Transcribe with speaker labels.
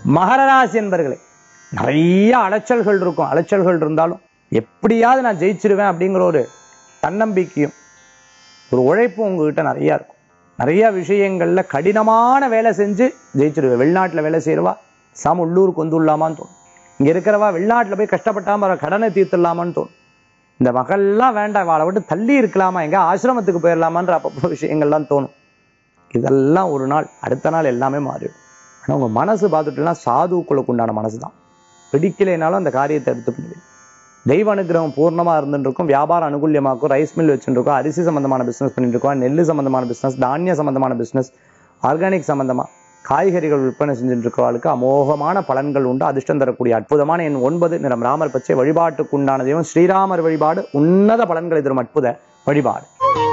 Speaker 1: மகர ராசி என்பர்களே நிறைய அலைச்சல்கள் இருக்கும் அலைச்சல்கள் இருந்தாலும் எப்படியாவது நான் ஜெயிச்சிருவேன் அப்படிங்கிற ஒரு தன்னம்பிக்கையும் ஒரு உழைப்பும் உங்ககிட்ட நிறைய இருக்கும் நிறைய விஷயங்கள்ல கடினமான வேலை செஞ்சு ஜெயிச்சிருவேன் வெளிநாட்டுல வேலை செய்யறவா சாம உள்ளூருக்கு வந்து விடலாமான்னு தோணும் இங்க இருக்கிறவா வெளிநாட்டுல போய் கஷ்டப்பட்டாம வர கடனை தீர்த்துடலாமான்னு தோணும் இந்த மகள்லாம் வேண்டாம் அவளை விட்டு தள்ளி இருக்கலாமா எங்க ஆசிரமத்துக்கு போயிடலாமான்ற அப்பப்போ விஷயங்கள்லாம் தோணும் இதெல்லாம் ஒரு நாள் அடுத்த நாள் எல்லாமே மாறிடும் ஆனா உங்க மனசு பார்த்துட்டுலாம் சாதுக்களுக்கு உண்டான மனசு தான் பிடிக்கலைனாலும் அந்த காரியத்தை எடுத்து பண்ணுவீங்க தெய்வ அனுகிரகம் பூர்ணமா இருந்துட்டு இருக்கும் வியாபாரம் அனுகூல்யமாக்கும் ரைஸ் மில் வச்சுட்டு இருக்கோம் அரிசி சம்பந்தமான பிசினஸ் பண்ணிட்டு இருக்கோம் நெல் சம்பந்தமான பிசினஸ் தானிய சம்பந்தமான பிசினஸ் ஆர்கானிக் சம்பந்தமா காய்கறிகள் விற்பனை செஞ்சுட்டு இருக்கிறவர்களுக்கு அமோகமான பலன்கள் உண்டு அதிர்ஷ்டம் தரக்கூடிய அற்புதமான எண் ஒன்பது நிறம் ராமர் பச்சை வழிபாட்டுக்கு உண்டான தெய்வம் ஸ்ரீராமர் வழிபாடு உன்னத பலன்களை தரும் அற்புத வழிபாடு